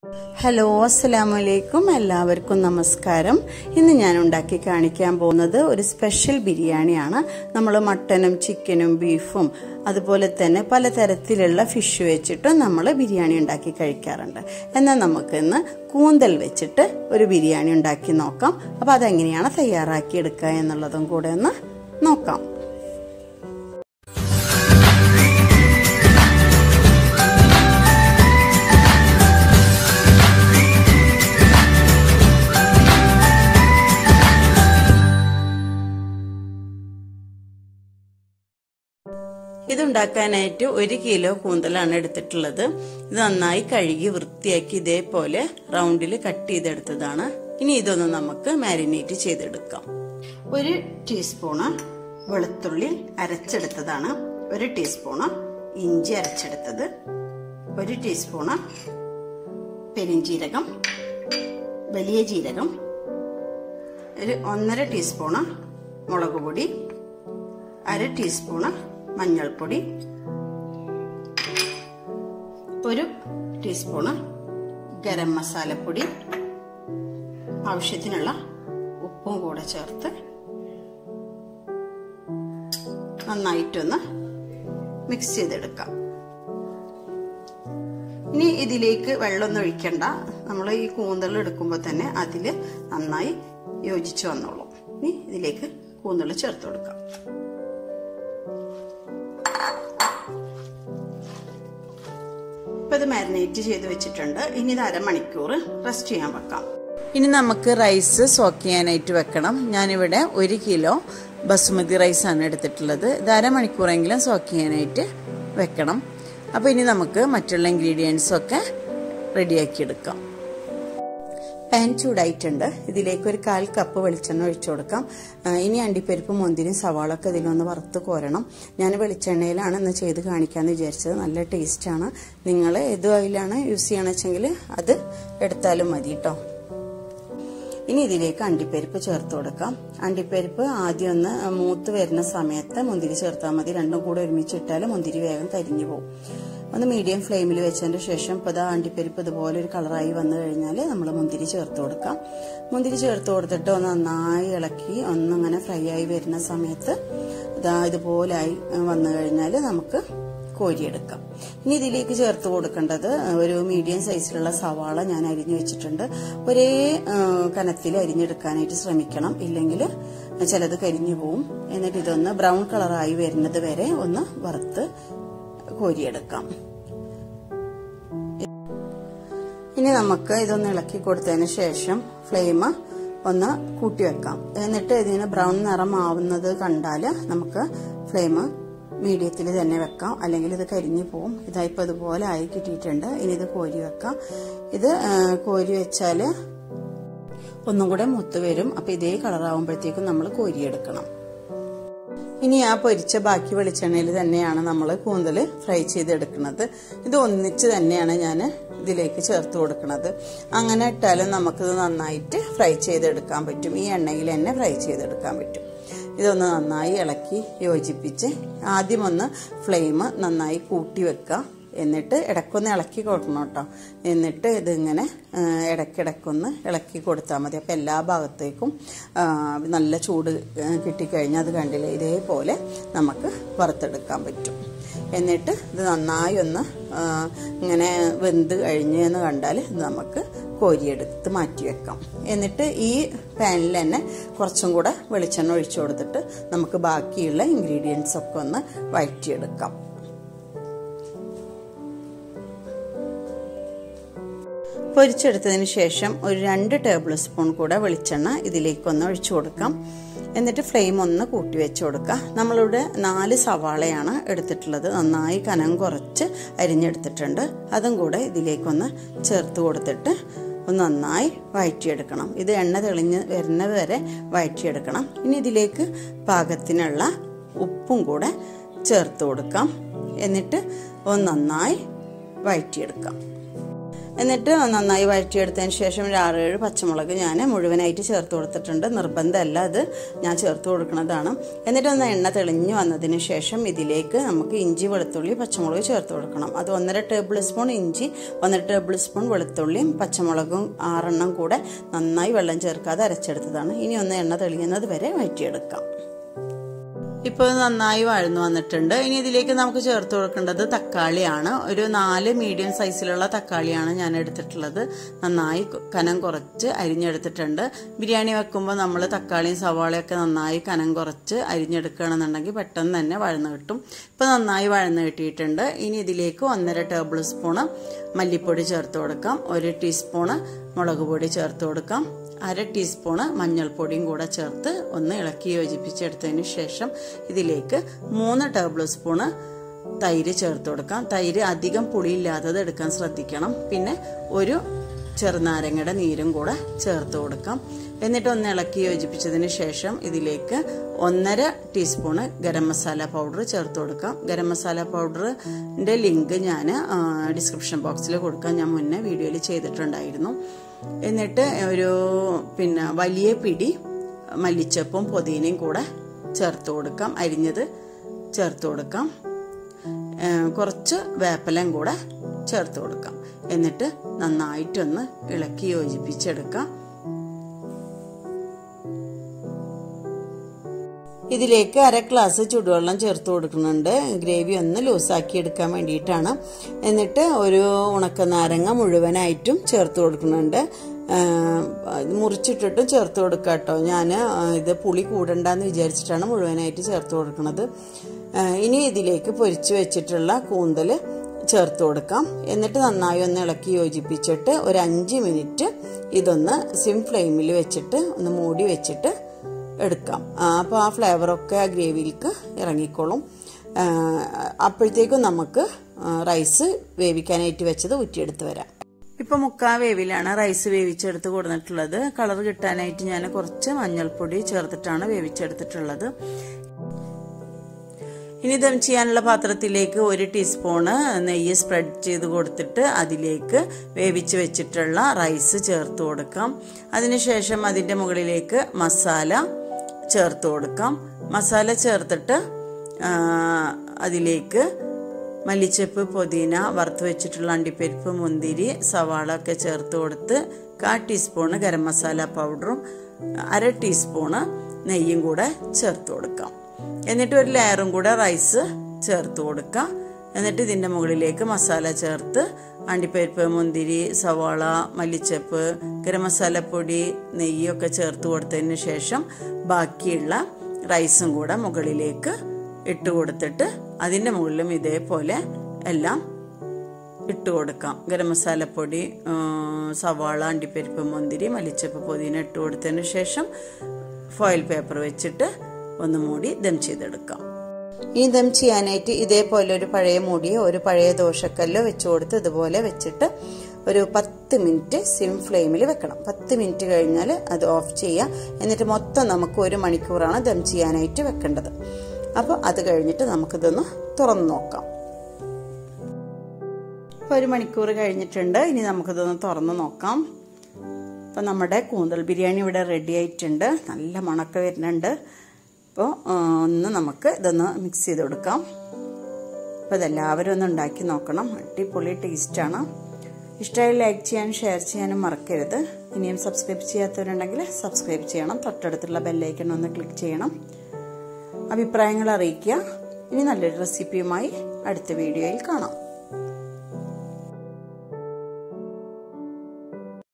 hello അസ്സലാമു അലൈക്കും എല്ലാവർക്കും നമസ്കാരം ഇന്ന് ഞാൻ ഉണ്ടാക്കി കാണിക്കാൻ പോകുന്നത് ഒരു സ്പെഷ്യൽ ബിരിയാണിയാണ് നമ്മൾ മട്ടനും ചിക്കനും ബീഫും അതുപോലെ തന്നെ പലതരത്തിലുള്ള ഫിഷ് വെച്ചിട്ട് നമ്മൾ ബിരിയാണി ഉണ്ടാക്കി കഴിക്കാറുണ്ട് എന്നാൽ നമുക്ക് ഇന്ന് കൂന്തൽ വെച്ചിട്ട് ഒരു ബിരിയാണി ഉണ്ടാക്കി നോക്കാം അപ്പോൾ അതെങ്ങനെയാണ് തയ്യാറാക്കി എടുക്കുക എന്നുള്ളതും കൂടെ ഒന്ന് നോക്കാം ഇതുണ്ടാക്കാനായിട്ട് ഒരു കിലോ കൂന്തലാണ് എടുത്തിട്ടുള്ളത് ഇത് നന്നായി കഴുകി വൃത്തിയാക്കി ഇതേപോലെ റൗണ്ടിൽ കട്ട് ചെയ്തെടുത്തതാണ് ഇനി ഇതൊന്ന് നമുക്ക് മാരിനേറ്റ് ചെയ്തെടുക്കാം ഒരു ടീസ്പൂണ് വെളുത്തുള്ളി അരച്ചെടുത്തതാണ് ഒരു ടീസ്പൂണ് ഇഞ്ചി അരച്ചെടുത്തത് ഒരു ടീസ്പൂണ് പെരിഞ്ചീരകം വലിയ ജീരകം ഒരു ഒന്നര ടീസ്പൂണ് മുളക് പൊടി അര ടീസ്പൂണ് മഞ്ഞൾപ്പൊടി ഒരു ടീസ്പൂണ് ഗരം മസാലപ്പൊടി ആവശ്യത്തിനുള്ള ഉപ്പും കൂടെ ചേർത്ത് നന്നായിട്ടൊന്ന് മിക്സ് ചെയ്തെടുക്കാം ഇനി ഇതിലേക്ക് വെള്ളമൊന്നും ഒഴിക്കണ്ട നമ്മൾ ഈ കൂന്തൽ എടുക്കുമ്പോൾ തന്നെ അതിൽ നന്നായി യോജിച്ച് വന്നോളും ഇനി ഇതിലേക്ക് കൂന്തൽ ചേർത്ത് കൊടുക്കാം ഇപ്പൊ ഇത് മാരിനേറ്റ് ചെയ്ത് വെച്ചിട്ടുണ്ട് ഇനി ഇത് അരമണിക്കൂർ റെസ്റ്റ് ചെയ്യാൻ വെക്കാം ഇനി നമുക്ക് റൈസ് സോക്ക് ചെയ്യാനായിട്ട് വെക്കണം ഞാനിവിടെ ഒരു കിലോ ബസുമതി റൈസാണ് എടുത്തിട്ടുള്ളത് ഇത് അരമണിക്കൂറെങ്കിലും സോക്ക് ചെയ്യാനായിട്ട് വെക്കണം അപ്പോൾ ഇനി നമുക്ക് മറ്റുള്ള ഇൻഗ്രീഡിയൻസ് ഒക്കെ റെഡിയാക്കി എടുക്കാം പാൻ ചൂടായിട്ടുണ്ട് ഇതിലേക്ക് ഒരു കാൽ കപ്പ് വെളിച്ചെണ്ണ ഒഴിച്ചു കൊടുക്കാം ഇനി അണ്ടിപ്പരിപ്പ് മുന്തിരി സവാളൊക്കെ ഇതിലൊന്ന് വറുത്ത് കോരണം ഞാൻ വെളിച്ചെണ്ണയിലാണ് ഇന്ന് ചെയ്ത് കാണിക്കാമെന്ന് വിചാരിച്ചത് നല്ല ടേസ്റ്റാണ് നിങ്ങൾ ഏത് ഓയിലാണ് യൂസ് ചെയ്യണമെന്ന് വെച്ചെങ്കിൽ അത് എടുത്താലും മതി കേട്ടോ ഇനി ഇതിലേക്ക് അണ്ടിപ്പരിപ്പ് ചേർത്ത് കൊടുക്കാം അണ്ടിപ്പരിപ്പ് ആദ്യം ഒന്ന് മൂത്ത് വരുന്ന സമയത്ത് മുന്തിരി ചേർത്താൽ മതി രണ്ടും കൂടെ ഒരുമിച്ചിട്ടാൽ മുന്തിരി വേഗം കരിഞ്ഞു പോകും ഒന്ന് മീഡിയം ഫ്ലെയിമിൽ വെച്ചതിന് ശേഷം ഇപ്പോൾ ഇതാ അണ്ടിപ്പരിപ്പ് ഇതുപോലെ ഒരു കളറായി വന്നു കഴിഞ്ഞാൽ നമ്മൾ മുന്തിരി ചേർത്ത് കൊടുക്കാം മുന്തിരി ചേർത്ത് കൊടുത്തിട്ട് ഒന്ന് നന്നായി ഇളക്കി ഒന്നങ്ങനെ ഫ്രൈ ആയി വരുന്ന സമയത്ത് ഇതാ ഇതുപോലായി വന്നു കഴിഞ്ഞാൽ നമുക്ക് കോരിയെടുക്കാം ഇനി ഇതിലേക്ക് ചേർത്ത് കൊടുക്കേണ്ടത് ഒരു മീഡിയം സൈസിലുള്ള സവാള ഞാൻ അരിഞ്ഞു വെച്ചിട്ടുണ്ട് ഒരേ കനത്തിൽ അരിഞ്ഞെടുക്കാനായിട്ട് ശ്രമിക്കണം ഇല്ലെങ്കിൽ ചിലത് കരിഞ്ഞു പോവും എന്നിട്ട് ഇതൊന്ന് ബ്രൗൺ കളറായി വരുന്നത് വരെ ഒന്ന് വറുത്ത് കോരിയെടുക്കാം ഇനി നമുക്ക് ഇതൊന്ന് ഇളക്കി കൊടുത്തതിന് ശേഷം ഫ്ലെയിം ഒന്ന് കൂട്ടി വെക്കാം എന്നിട്ട് ഇതിന് ബ്രൗൺ നിറം ആവുന്നത് കണ്ടാൽ നമുക്ക് ഫ്ലെയിം മീഡിയത്തിൽ തന്നെ വെക്കാം അല്ലെങ്കിൽ ഇത് കരിഞ്ഞു പോവും ഇതായിപ്പോൾ ഇതുപോലെ ആയി കിട്ടിയിട്ടുണ്ട് ഇനി ഇത് കോരി വെക്കാം ഇത് കോരി വെച്ചാൽ ഒന്നും കൂടെ മുത്ത് വരും അപ്പം ഇതേ കളറാവുമ്പോഴത്തേക്കും നമ്മൾ കോരിയെടുക്കണം ഇനി ആ പൊരിച്ച ബാക്കി വെളിച്ചെണ്ണയിൽ തന്നെയാണ് നമ്മൾ കൂന്തൽ ഫ്രൈ ചെയ്തെടുക്കുന്നത് ഇത് ഒന്നിച്ച് തന്നെയാണ് ഞാൻ ഇതിലേക്ക് ചേർത്ത് കൊടുക്കുന്നത് അങ്ങനെ ഇട്ടാലും നമുക്കിത് നന്നായിട്ട് ഫ്രൈ ചെയ്തെടുക്കാൻ പറ്റും ഈ എണ്ണയിൽ തന്നെ ഫ്രൈ ചെയ്തെടുക്കാൻ പറ്റും ഇതൊന്ന് നന്നായി ഇളക്കി യോജിപ്പിച്ച് ആദ്യം ഒന്ന് ഫ്ലെയിം നന്നായി കൂട്ടി വെക്കുക എന്നിട്ട് ഇടയ്ക്കൊന്ന് ഇളക്കി കൊടുക്കണം കേട്ടോ എന്നിട്ട് ഇതിങ്ങനെ ഇടയ്ക്കിടയ്ക്കൊന്ന് ഇളക്കി കൊടുത്താൽ മതി അപ്പോൾ എല്ലാ ഭാഗത്തേക്കും നല്ല ചൂട് കിട്ടിക്കഴിഞ്ഞാൽ അത് കണ്ടില്ലേ ഇതേപോലെ നമുക്ക് വറുത്തെടുക്കാൻ പറ്റും എന്നിട്ട് ഇത് നന്നായി ഒന്ന് ഇങ്ങനെ വെന്ത് കഴിഞ്ഞ് എന്ന് കണ്ടാൽ ഇത് നമുക്ക് കോരിയെടുത്ത് മാറ്റി വെക്കാം എന്നിട്ട് ഈ പാനിൽ തന്നെ കുറച്ചും കൂടെ വെളിച്ചെണ്ണ ഒഴിച്ചു കൊടുത്തിട്ട് നമുക്ക് ബാക്കിയുള്ള ഇൻഗ്രീഡിയൻസ് ഒക്കെ ഒന്ന് വഴറ്റിയെടുക്കാം പൊരിച്ചെടുത്തതിന് ശേഷം ഒരു രണ്ട് ടേബിൾ സ്പൂൺ കൂടെ വെളിച്ചെണ്ണ ഇതിലേക്കൊന്ന് ഒഴിച്ചു കൊടുക്കാം എന്നിട്ട് ഫ്ലെയിം ഒന്ന് കൂട്ടി വെച്ച് കൊടുക്കുക നമ്മളിവിടെ നാല് സവാളയാണ് എടുത്തിട്ടുള്ളത് നന്നായി കനം കുറച്ച് അരിഞ്ഞെടുത്തിട്ടുണ്ട് അതും കൂടെ ഇതിലേക്കൊന്ന് ചേർത്ത് കൊടുത്തിട്ട് ഒന്ന് നന്നായി വഴറ്റിയെടുക്കണം ഇത് എണ്ണ തെളിഞ്ഞ് വരുന്നത് വരെ വഴറ്റിയെടുക്കണം ഇനി ഇതിലേക്ക് പാകത്തിനുള്ള ഉപ്പും കൂടെ ചേർത്ത് കൊടുക്കാം എന്നിട്ട് ഒന്ന് നന്നായി വഴറ്റിയെടുക്കാം എന്നിട്ട് നന്നായി വഴറ്റിയെടുത്തതിന് ശേഷം ഒരു ആറേഴ് പച്ചമുളക് ഞാൻ മുഴുവനായിട്ട് ചേർത്ത് കൊടുത്തിട്ടുണ്ട് നിർബന്ധമല്ല അത് ഞാൻ ചേർത്ത് കൊടുക്കുന്നതാണ് എന്നിട്ട് ഒന്ന് എണ്ണ തെളിഞ്ഞു വന്നതിന് ശേഷം ഇതിലേക്ക് നമുക്ക് ഇഞ്ചി വെളുത്തുള്ളി പച്ചമുളക് ചേർത്ത് കൊടുക്കണം അത് ഒന്നര ടേബിൾ സ്പൂൺ ഇഞ്ചി ഒന്നര ടേബിൾ സ്പൂൺ വെളുത്തുള്ളിയും പച്ചമുളകും ആറെണ്ണം കൂടെ നന്നായി വെള്ളം ചേർക്കാതെ അരച്ചെടുത്തതാണ് ഇനി ഒന്ന് എണ്ണ തെളിയുന്നത് വരെ വഴറ്റിയെടുക്കാം ഇപ്പോൾ നന്നായി വഴന്നു വന്നിട്ടുണ്ട് ഇനി ഇതിലേക്ക് നമുക്ക് ചേർത്ത് കൊടുക്കേണ്ടത് തക്കാളിയാണ് ഒരു നാല് മീഡിയം സൈസിലുള്ള തക്കാളിയാണ് ഞാൻ എടുത്തിട്ടുള്ളത് നന്നായി കനം കുറച്ച് അരിഞ്ഞെടുത്തിട്ടുണ്ട് ബിരിയാണി വെക്കുമ്പോൾ നമ്മൾ തക്കാളിയും സവാളയൊക്കെ നന്നായി കനം കുറച്ച് അരിഞ്ഞെടുക്കുകയാണെന്നുണ്ടെങ്കിൽ പെട്ടെന്ന് തന്നെ വഴന്ന് കിട്ടും ഇപ്പോൾ നന്നായി വഴന്ന് കിട്ടിയിട്ടുണ്ട് ഇനി ഇതിലേക്ക് ഒന്നര ടേബിൾ സ്പൂണ് മല്ലിപ്പൊടി ചേർത്ത് കൊടുക്കാം ഒരു ടീസ്പൂണ് മുളക് പൊടി ചേർത്ത് കൊടുക്കാം അര ടീസ്പൂണ് മഞ്ഞൾപ്പൊടിയും കൂടെ ചേർത്ത് ഒന്ന് ഇളക്കി യോജിപ്പിച്ചെടുത്തതിന് ശേഷം ഇതിലേക്ക് മൂന്ന് ടേബിൾ സ്പൂണ് തൈര് ചേർത്ത് കൊടുക്കാം തൈര് അധികം പുളിയില്ലാത്തത് എടുക്കാൻ ശ്രദ്ധിക്കണം പിന്നെ ഒരു ചെറുനാരങ്ങയുടെ നീരും കൂടെ ചേർത്ത് കൊടുക്കാം എന്നിട്ട് ഒന്ന് ഇളക്കി യോജിപ്പിച്ചതിന് ശേഷം ഇതിലേക്ക് ഒന്നര ടീസ്പൂണ് ഗരം മസാല പൗഡർ ചേർത്ത് കൊടുക്കാം ഗരം മസാല പൗഡറിൻ്റെ ലിങ്ക് ഞാൻ ഡിസ്ക്രിപ്ഷൻ ബോക്സിൽ കൊടുക്കാൻ ഞാൻ മുന്നേ വീഡിയോയിൽ ചെയ്തിട്ടുണ്ടായിരുന്നു എന്നിട്ട് ഒരു പിന്നെ വലിയ പിടി മല്ലിച്ചപ്പും പുതിനയും കൂടെ ചേർത്ത് കൊടുക്കാം അരിഞ്ഞത് ചേർത്ത് കൊടുക്കാം കുറച്ച് വേപ്പലം കൂടെ ചേർത്ത് കൊടുക്കാം എന്നിട്ട് നന്നായിട്ടൊന്ന് ഇളക്കി യോജിപ്പിച്ചെടുക്കാം ഇതിലേക്ക് അര ഗ്ലാസ് ചുടുവെള്ളം ചേർത്ത് കൊടുക്കുന്നുണ്ട് ഗ്രേവി ഒന്ന് ലൂസാക്കി എടുക്കാൻ വേണ്ടിയിട്ടാണ് എന്നിട്ട് ഒരു ഉണക്ക നാരങ്ങ മുഴുവനായിട്ടും ചേർത്ത് കൊടുക്കുന്നുണ്ട് മുറിച്ചിട്ടിട്ടും ചേർത്ത് കൊടുക്കുക കേട്ടോ ഞാൻ ഇത് പുളി കൂടണ്ടെന്ന് വിചാരിച്ചിട്ടാണ് മുഴുവനായിട്ട് ചേർത്ത് കൊടുക്കുന്നത് ഇനി ഇതിലേക്ക് പൊരിച്ചു വെച്ചിട്ടുള്ള കൂന്തൽ ചേർത്ത് കൊടുക്കാം എന്നിട്ട് നന്നായി ഒന്ന് ഇളക്കി യോജിപ്പിച്ചിട്ട് ഒരു അഞ്ച് മിനിറ്റ് ഇതൊന്ന് സിം ഫ്ലെയിമിൽ വെച്ചിട്ട് ഒന്ന് മൂടി വെച്ചിട്ട് എടുക്കാം അപ്പോൾ ആ ഫ്ലേവറൊക്കെ ആ ഗ്രേവിയിലേക്ക് ഇറങ്ങിക്കോളും അപ്പോഴത്തേക്കും നമുക്ക് റൈസ് വേവിക്കാനായിട്ട് വെച്ചത് ഊറ്റിയെടുത്ത് വരാം ഇപ്പൊ മുക്കാ വേവിലാണ് റൈസ് വേവിച്ചെടുത്ത് കൊടുത്തിട്ടുള്ളത് കളർ കിട്ടാനായിട്ട് ഞാൻ കുറച്ച് മഞ്ഞൾപ്പൊടി ചേർത്തിട്ടാണ് വേവിച്ചെടുത്തിട്ടുള്ളത് ഇനി ദം ചെയ്യാനുള്ള പാത്രത്തിലേക്ക് ഒരു ടീസ്പൂണ് നെയ്യ് സ്പ്രെഡ് ചെയ്ത് കൊടുത്തിട്ട് അതിലേക്ക് വേവിച്ച് വെച്ചിട്ടുള്ള റൈസ് ചേർത്ത് കൊടുക്കാം അതിനുശേഷം അതിൻ്റെ മുകളിലേക്ക് മസാല ചേർത്ത് കൊടുക്കാം മസാല ചേർത്തിട്ട് അതിലേക്ക് മല്ലിച്ചപ്പ് പുതിന വറുത്ത് വെച്ചിട്ടുള്ള അണ്ടിപ്പരിപ്പ് മുന്തിരി സവാള ഒക്കെ ചേർത്ത് കൊടുത്ത് കാ ടീസ്പൂണ് ഗരം മസാല പൗഡറും അര ടീസ്പൂണ് നെയ്യും കൂടെ ചേർത്ത് കൊടുക്കാം എന്നിട്ട് ഒരു ലെയറും കൂടെ റൈസ് ചേർത്ത് കൊടുക്കാം എന്നിട്ട് ഇതിൻ്റെ മുകളിലേക്ക് മസാല ചേർത്ത് അണ്ടിപ്പരിപ്പ് മുന്തിരി സവാള മല്ലിച്ചപ്പ് ഗരം മസാലപ്പൊടി നെയ്യൊക്കെ ചേർത്ത് കൊടുത്തതിന് ശേഷം ബാക്കിയുള്ള റൈസും കൂടെ മുകളിലേക്ക് ഇട്ട് കൊടുത്തിട്ട് അതിൻ്റെ മുകളിലും ഇതേപോലെ എല്ലാം ഇട്ട് കൊടുക്കാം ഗരം മസാലപ്പൊടി സവാള അണ്ടിപ്പരിപ്പ് മുന്തിരി മല്ലിച്ചപ്പ് പൊതിന ഇട്ട് കൊടുത്തതിന് ശേഷം ഫോയിൽ പേപ്പർ വെച്ചിട്ട് ഒന്ന് മൂടി ദം ചെയ്തെടുക്കാം ഈ ദം ചെയ്യാനായിട്ട് ഇതേപോലെ ഒരു പഴയ മൂടിയോ ഒരു പഴയ ദോശക്കല്ലോ വെച്ച് കൊടുത്ത് ഇതുപോലെ വെച്ചിട്ട് ഒരു പത്ത് മിനിറ്റ് സിം ഫ്ലെയിമിൽ വെക്കണം പത്ത് മിനിറ്റ് കഴിഞ്ഞാൽ അത് ഓഫ് ചെയ്യാം എന്നിട്ട് മൊത്തം നമുക്ക് ഒരു മണിക്കൂറാണ് ദം ചെയ്യാനായിട്ട് വെക്കേണ്ടത് അപ്പോൾ അത് കഴിഞ്ഞിട്ട് നമുക്കിതൊന്ന് തുറന്നു നോക്കാം ഇപ്പോൾ ഒരു മണിക്കൂർ കഴിഞ്ഞിട്ടുണ്ട് ഇനി നമുക്കിതൊന്ന് തുറന്നു നോക്കാം അപ്പം നമ്മുടെ കൂന്തൽ ബിരിയാണി ഇവിടെ റെഡി ആയിട്ടുണ്ട് നല്ല മണക്ക വരുന്നുണ്ട് അപ്പോൾ ഒന്ന് നമുക്ക് ഇതൊന്ന് മിക്സ് ചെയ്ത് കൊടുക്കാം അപ്പോൾ ഇതെല്ലാവരും ഒന്ന് ഉണ്ടാക്കി നോക്കണം അടിപൊളി ടേസ്റ്റാണ് ഇഷ്ടമായി ലൈക്ക് ചെയ്യാനും ഷെയർ ചെയ്യാനും മറക്കരുത് ഇനിയും സബ്സ്ക്രൈബ് ചെയ്യാത്തവരുണ്ടെങ്കിൽ സബ്സ്ക്രൈബ് ചെയ്യണം തൊട്ടടുത്തുള്ള ബെല്ലൈക്കൺ ഒന്ന് ക്ലിക്ക് ചെയ്യണം അഭിപ്രായങ്ങൾ അറിയിക്കുക ഇനി നല്ലൊരു റെസിപ്പിയുമായി അടുത്ത വീഡിയോയിൽ കാണാം